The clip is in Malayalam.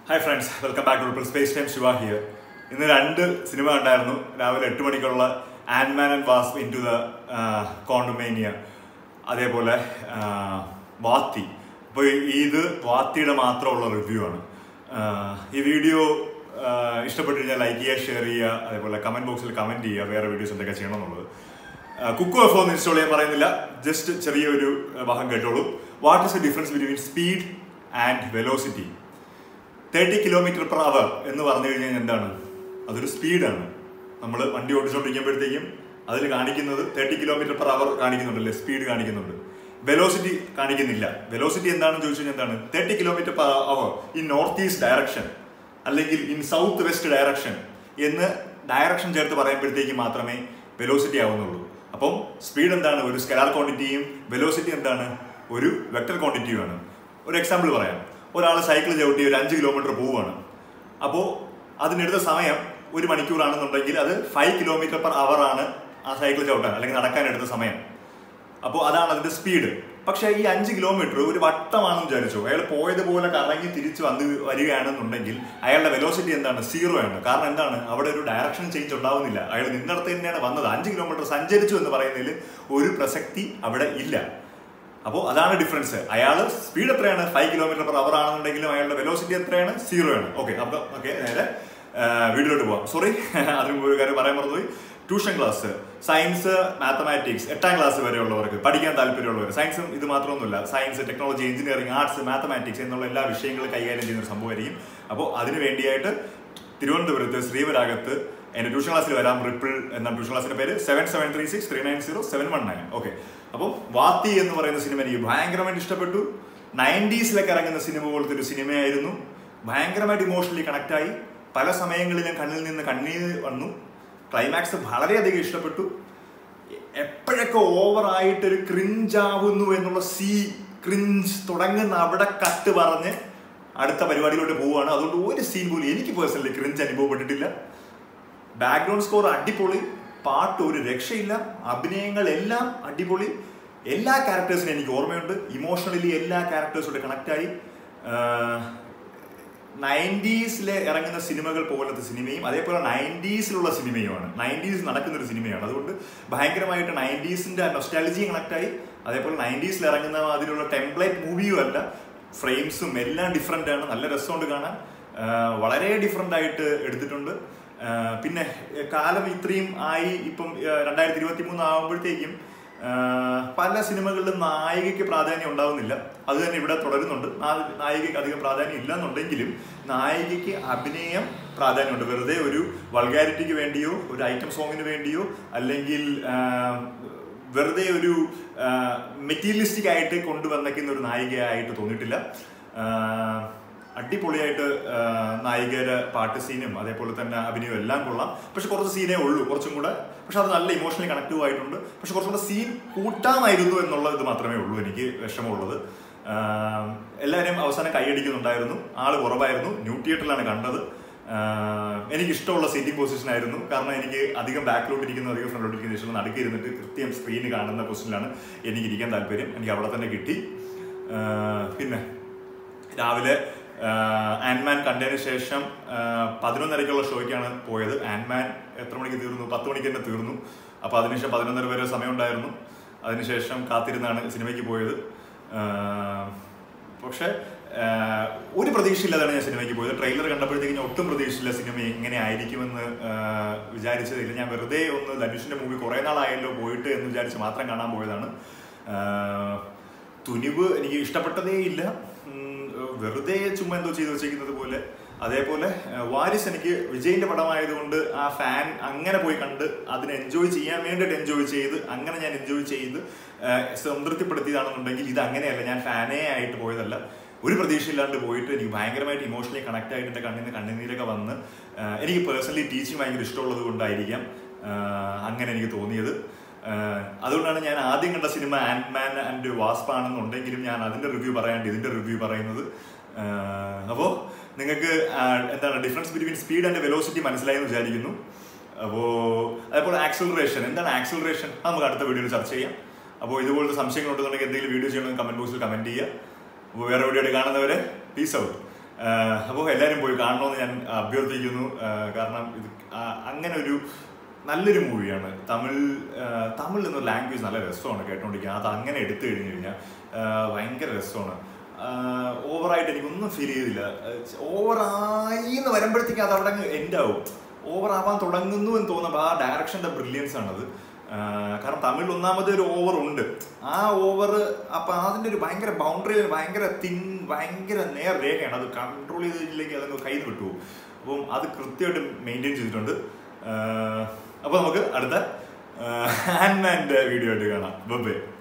hi friends welcome back to space time Shiva here ഇന്ന് രണ്ട് സിനിമ ഉണ്ടായിരുന്നു രാവിലെ എട്ട് മണിക്കുള്ള ആൻഡ്മാൻ and was in to the കോണ്ടമേനിയ അതേപോലെ ആ, വാത്തി അപ്പോൾ ഇത് വാത്തിയുടെ മാത്രമുള്ള റിവ്യൂ ആണ് ആ, ഈ വീഡിയോ ഇഷ്ടപ്പെട്ടു കഴിഞ്ഞാൽ ലൈക്ക് ചെയ്യുക ഷെയർ ചെയ്യുക അതേപോലെ കമന്റ് ബോക്സിൽ കമന്റ് ചെയ്യുക വേറെ വീഡിയോസ് എന്തൊക്കെ ചെയ്യണം എന്നുള്ളത് കുക്കു എഫ് ഒന്ന് ഇൻസ്റ്റാൾ ചെയ്യാൻ പറയുന്നില്ല ജസ്റ്റ് ചെറിയൊരു ആ, ഭാഗം കേട്ടോളൂ what is the difference between speed and velocity thirty kilometre per hour എന്ന് പറഞ്ഞു കഴിഞ്ഞാൽ എന്താണ് അതൊരു സ്പീഡാണ് നമ്മൾ വണ്ടി ഓടിച്ചുകൊണ്ടിരിക്കുമ്പോഴത്തേക്കും അതിൽ കാണിക്കുന്നത് തേർട്ടി കിലോമീറ്റർ പെർ അവർ കാണിക്കുന്നുണ്ടല്ലേ സ്പീഡ് കാണിക്കുന്നുണ്ട് വെലോസിറ്റി കാണിക്കുന്നില്ല വെലോസിറ്റി എന്താണെന്ന് ചോദിച്ചു കഴിഞ്ഞാൽ എന്താണ് thirty kilometre per hour in north east direction അല്ലെങ്കിൽ ഇൻ സൗത്ത് വെസ്റ്റ് ഡയറക്ഷൻ എന്ന് ഡയറക്ഷൻ ചേർത്ത് പറയുമ്പോഴത്തേക്ക് മാത്രമേ വെലോസിറ്റി ആവുന്നുള്ളൂ അപ്പം സ്പീഡ് എന്താണ് ഒരു സ്കെലാർ ക്വാണ്ടിറ്റിയും വെലോസിറ്റി എന്താണ് ഒരു വെക്ടർ ക്വാണ്ടിറ്റിയുമാണ് ഒരു എക്സാമ്പിൾ പറയാം ഒരാൾ സൈക്കിൾ ചവിട്ടി ഒരു അഞ്ച് കിലോമീറ്റർ പോവുകയാണ് അപ്പോൾ അതിനെടുത്ത സമയം ഒരു മണിക്കൂറാണെന്നുണ്ടെങ്കിൽ അത് ഫൈവ് കിലോമീറ്റർ പെർ അവർ ആണ് ആ സൈക്കിൾ ചവിട്ടാൻ അല്ലെങ്കിൽ നടക്കാൻ എടുത്ത സമയം അപ്പോൾ അതാണ് അതിന്റെ സ്പീഡ് പക്ഷേ ഈ അഞ്ച് കിലോമീറ്റർ ഒരു വട്ടമാണെന്ന് വിചാരിച്ചു അയാൾ പോയതുപോലെ കറങ്ങി തിരിച്ചു വന്ന് വരികയാണെന്നുണ്ടെങ്കിൽ അയാളുടെ വെലോസിറ്റി എന്താണ് സീറോ ആണ് കാരണം എന്താണ് അവിടെ ഒരു ഡയറക്ഷൻ ചേഞ്ച് ഉണ്ടാവുന്നില്ല അയാൾ നിന്നിടത്ത് തന്നെയാണ് വന്നത് അഞ്ച് കിലോമീറ്റർ സഞ്ചരിച്ചു എന്ന് പറയുന്നതിൽ ഒരു പ്രസക്തി അവിടെ ഇല്ല അപ്പോൾ അതാണ് ഡിഫറൻസ് അയാൾ സ്പീഡ് എത്രയാണ് ഫൈവ് കിലോമീറ്റർ പെർ അവർ ആണെന്നുണ്ടെങ്കിലും അയാളുടെ വെലോസിറ്റി എത്രയാണ് സീറോ ആണ് ഓക്കെ അപ്പോൾ ഓക്കെ നേരെ വീഡിയോയിലോട്ട് പോവാം സോറി അതിന് മുമ്പ് ഒരു കാര്യം പറയാൻ മറന്നുപോയി ട്യൂഷൻ ക്ലാസ് സയൻസ് മാത്തമാറ്റിക്സ് എട്ടാം ക്ലാസ് വരെയുള്ളവർക്ക് പഠിക്കാൻ താല്പര്യമുള്ളവർ സയൻസും ഇത് മാത്രമൊന്നുമില്ല science technology engineering arts mathematics എന്നുള്ള എല്ലാ വിഷയങ്ങളും കൈകാര്യം ചെയ്യുന്ന ഒരു സംഭവമായിരിക്കും അപ്പോൾ അതിന് വേണ്ടിയായിട്ട് തിരുവനന്തപുരത്ത് ശ്രീവരാഗത്ത് എന്റെ ട്യൂഷൻ ക്ലാസ്സിൽ വരാം റിപ്പിൾ എന്ന ട്യൂഷൻ ക്ലാസ്സിന്റെ പേര് seven seven three six three nine zero seven one nine okay അപ്പോൾ വാത്തി എന്ന് പറയുന്ന സിനിമ എനിക്ക് ഭയങ്കരമായിട്ട് ഇഷ്ടപ്പെട്ടു നയൻറ്റീസിലൊക്കെ ഇറങ്ങുന്ന സിനിമ പോലത്തെ ഒരു സിനിമയായിരുന്നു ഭയങ്കരമായിട്ട് ഇമോഷണലി കണക്ട് ആയി പല സമയങ്ങളിലും കണ്ണിൽ നിന്ന് കണ്ണീർ വന്നു ക്ലൈമാക്സ് വളരെയധികം ഇഷ്ടപ്പെട്ടു എപ്പോഴൊക്കെ ഓവറായിട്ടൊരു ക്രിഞ്ചാവുന്നു എന്നുള്ള സി ക്രിഞ്ച് തുടങ്ങുന്ന അവിടെ കട്ട് പറഞ്ഞ് അടുത്ത പരിപാടിയിലോട്ട് പോവുകയാണ് അതുകൊണ്ട് ഒരു സീൻ പോലും എനിക്ക് പേഴ്സണലി ക്രിഞ്ച് അനുഭവപ്പെട്ടിട്ടില്ല ബാക്ക്ഗ്രൗണ്ട് സ്കോർ അടിപൊളി പാട്ട് ഒരു രക്ഷയില്ല അഭിനയങ്ങൾ എല്ലാം അടിപൊളി എല്ലാ ക്യാരക്ടേഴ്സിനും എനിക്ക് ഓർമ്മയുണ്ട് ഇമോഷണലി എല്ലാ ക്യാരക്ടേഴ്സോട് കണക്ട് ആയി നയൻറ്റീസിലെ ഇറങ്ങുന്ന സിനിമകൾ പോലത്തെ സിനിമയും അതേപോലെ നയൻറ്റീസിലുള്ള സിനിമയുമാണ് നയൻറ്റീസ് നടക്കുന്ന ഒരു സിനിമയാണ് അതുകൊണ്ട് ഭയങ്കരമായിട്ട് നയൻറ്റീസിന്റെ നൊസ്റ്റാലജിയും കണക്ട് ആയി അതേപോലെ നയൻറ്റീസിൽ ഇറങ്ങുന്ന അതിലുള്ള ടെംപ്ലേറ്റ് മൂവിയും അല്ല ഫ്രെയിംസും എല്ലാം ഡിഫറെൻ്റ് ആണ് നല്ല രസമുണ്ട് കാണാൻ ആ, വളരെ ഡിഫറെൻ്റ് ആയിട്ട് എടുത്തിട്ടുണ്ട് ആ, പിന്നെ എ, കാലം ഇത്രയും ആയി ഇപ്പം രണ്ടായിരത്തി ഇരുപത്തി മൂന്ന് ആകുമ്പോഴത്തേക്കും ആ, പല സിനിമകളിലും നായികയ്ക്ക് പ്രാധാന്യം ഉണ്ടാവുന്നില്ല അത് തന്നെ ഇവിടെ തുടരുന്നുണ്ട് നാ- നായികയ്ക്ക് അധികം പ്രാധാന്യം ഇല്ലെന്നുണ്ടെങ്കിലും നായികയ്ക്ക് അഭിനയം പ്രാധാന്യമുണ്ട് വെറുതെ ഒരു വൾഗാരിറ്റിക്ക് വേണ്ടിയോ ഒരു ഐറ്റം സോങ്ങിന് വേണ്ടിയോ അല്ലെങ്കിൽ ആ, വെറുതെ ഒരു മെറ്റീരിയലിസ്റ്റിക് ആയിട്ട് കൊണ്ടുവന്നേക്കുന്ന ഒരു നായികയായിട്ട് തോന്നിയിട്ടില്ല ആ, അടിപൊളിയായിട്ട് ആ, നായികയുടെ പാട്ട് സീനും അതേപോലെ തന്നെ അഭിനയവും എല്ലാം കൊള്ളാം പക്ഷെ കുറച്ച് സീനേ ഉള്ളൂ കുറച്ചും കൂടെ പക്ഷെ അത് നല്ല ഇമോഷണലി കണക്റ്റീവ് ആയിട്ടുണ്ട് പക്ഷെ കുറച്ചും കൂടെ സീൻ കൂട്ടാമായിരുന്നു എന്നുള്ള ഇത് മാത്രമേ ഉള്ളൂ എനിക്ക് വിഷമമുള്ളത് ആ, എല്ലാവരും അവസാനം കൈയടിക്കുന്നുണ്ടായിരുന്നു ആള് കുറവായിരുന്നു ന്യൂ തിയേറ്ററിലാണ് കണ്ടത് ആഹ് എനിക്ക് ഇഷ്ടമുള്ള സീറ്റിംഗ് പൊസിഷൻ ആയിരുന്നു കാരണം എനിക്ക് അധികം ബാക്കിലോട്ട് ഇരിക്കുന്ന അധികം ഫ്രണ്ടിലോട്ട് ഇരിക്കുന്ന ഇഷ്ടം നടുക്ക് ഇരുന്നിട്ട് കൃത്യം സ്ക്രീന് കാണുന്ന പൊസിഷനിലാണ് എനിക്ക് ഇരിക്കാൻ താല്പര്യം എനിക്ക് അവിടെ തന്നെ കിട്ടി ആഹ് പിന്നെ രാവിലെ ആൻഡ്മാൻ കണ്ടതിന് ശേഷം ആഹ് പതിനൊന്നരയ്ക്കുള്ള ഷോയ്ക്കാണ് പോയത് ആൻഡ്മാൻ എത്ര മണിക്ക് തീർന്നു പത്ത് മണിക്ക് തന്നെ തീർന്നു അപ്പോൾ അതിനുശേഷം പതിനൊന്നര വരെ സമയം ഉണ്ടായിരുന്നു അതിനുശേഷം കാത്തിരുന്നാണ് സിനിമയ്ക്ക് പോയത് ആഹ് പക്ഷേ ആഹ് ഒരു പ്രതീക്ഷയില്ലാതാണ് ഞാൻ സിനിമയ്ക്ക് പോയത് ട്രെയിലർ കണ്ടപ്പോഴത്തേക്ക് ഞാൻ ഒട്ടും പ്രതീക്ഷയില്ല സിനിമ എങ്ങനെ ആയിരിക്കുമെന്ന് ആഹ് വിചാരിച്ചതില്ല ഞാൻ വെറുതെ ഒന്ന് ധനുഷിന്റെ മൂവി കുറേ നാളായല്ലോ പോയിട്ട് എന്ന് വിചാരിച്ച് മാത്രം കാണാൻ പോയതാണ് ആഹ് തുനിവ് എനിക്ക് ഇഷ്ടപ്പെട്ടതേ ഇല്ല ഉം, വെറുതെ ചുമ്മാ എന്തോ ചെയ്തു വെച്ചേക്കുന്നത് പോലെ അതേപോലെ ആഹ് വാരിസ് എനിക്ക് വിജയിന്റെ പടമായതുകൊണ്ട് ആ ഫാൻ അങ്ങനെ പോയി കണ്ട് അതിനെ എൻജോയ് ചെയ്യാൻ വേണ്ടിയിട്ട് എൻജോയ് ചെയ്ത് അങ്ങനെ ഞാൻ എൻജോയ് ചെയ്ത് ആഹ് സംതൃപ്തിപ്പെടുത്തിയതാണെന്നുണ്ടെങ്കിൽ ഇത് അങ്ങനെയല്ല ഞാൻ ഫാനേ ആയിട്ട് പോയതല്ല ഒരു പ്രതീക്ഷയില്ലാണ്ട് പോയിട്ട് എനിക്ക് ഭയങ്കരമായിട്ട് ഇമോഷണലി കണക്ട് ആയിട്ട് എൻ്റെ കണ്ണിന് കണ്ണുനീരൊക്കെ വന്ന് ആഹ് എനിക്ക് പേഴ്സണലി ടീച്ചിങ് ഭയങ്കര ഇഷ്ടമുള്ളത് കൊണ്ടായിരിക്കാം ആഹ് അങ്ങനെ എനിക്ക് തോന്നിയത് ആഹ് അതുകൊണ്ടാണ് ഞാൻ ആദ്യം കണ്ട സിനിമ ആൻഡ്മാൻ ആൻഡ് വാസ്പ് ആണെന്നുണ്ടെങ്കിലും ഞാൻ അതിന്റെ റിവ്യൂ പറയാണ്ട് ഇതിന്റെ റിവ്യൂ പറയുന്നത് അപ്പോൾ നിങ്ങൾക്ക് എന്താണ് difference between speed and velocity മനസ്സിലായെന്ന് വിചാരിക്കുന്നു അപ്പോൾ അതേപോലെ ആക്സിലറേഷൻ എന്താണ് ആക്സിലറേഷൻ നമുക്ക് അടുത്ത വീഡിയോയിൽ ചർച്ച ചെയ്യാം അപ്പോൾ ഇതുപോലത്തെ സംശയങ്ങൾ ഉണ്ടെന്നുണ്ടെങ്കിൽ എന്തെങ്കിലും വീഡിയോ ചെയ്യണമെങ്കിൽ കമന്റ് ബോക്സിൽ കമന്റ് ചെയ്യുക അപ്പോൾ വേറെ വീഡിയോ കാണുന്നവരെ പീസ് ഔട്ട് അപ്പോൾ എല്ലാവരും പോയി കാണണമെന്ന് ഞാൻ അഭ്യർത്ഥിക്കുന്നു ആഹ് കാരണം ഇത് ആ- അങ്ങനെ ഒരു നല്ലൊരു മൂവിയാണ് തമിഴ് ആഹ് തമിഴ് എന്ന ലാംഗ്വേജ് നല്ല രസമാണ് കേട്ടോണ്ടിരിക്കുക അത് അങ്ങനെ എടുത്തു കഴിഞ്ഞു കഴിഞ്ഞാൽ ആഹ് ഭയങ്കര രസമാണ് ഓവറായിട്ട് എനിക്കൊന്നും ഫീൽ ചെയ്തില്ല ഓവറായി എന്ന് വരുമ്പോഴത്തേക്ക് അത് അവിടെ എൻഡ് ആവും ഓവർ ആവാൻ തുടങ്ങുന്നു എന്ന് തോന്നുമ്പോൾ ആ ഡയറക്ഷൻ്റെ ബ്രില്യൻസ് ആണത് ആഹ് കാരണം തമിഴിൽ ഒന്നാമത് ഒരു ഓവർ ഉണ്ട് ആ ഓവർ അപ്പൊ അതിന്റെ ഒരു ഭയങ്കര ബൗണ്ടറി ഭയങ്കര തിൻ ഭയങ്കര നേർ രേഖയാണ് അത് കൺട്രോൾ ചെയ്തില്ലെങ്കിൽ അതങ്ങ് കയ്യിൽ വിട്ടു അപ്പം അത് കൃത്യമായിട്ട് മെയിൻറ്റെയിൻ ചെയ്തിട്ടുണ്ട് ആഹ് അപ്പൊ നമുക്ക് അടുത്ത ഹാൻഡ്മാൻ്റെ വീഡിയോ ആയിട്ട് കാണാം ബൈ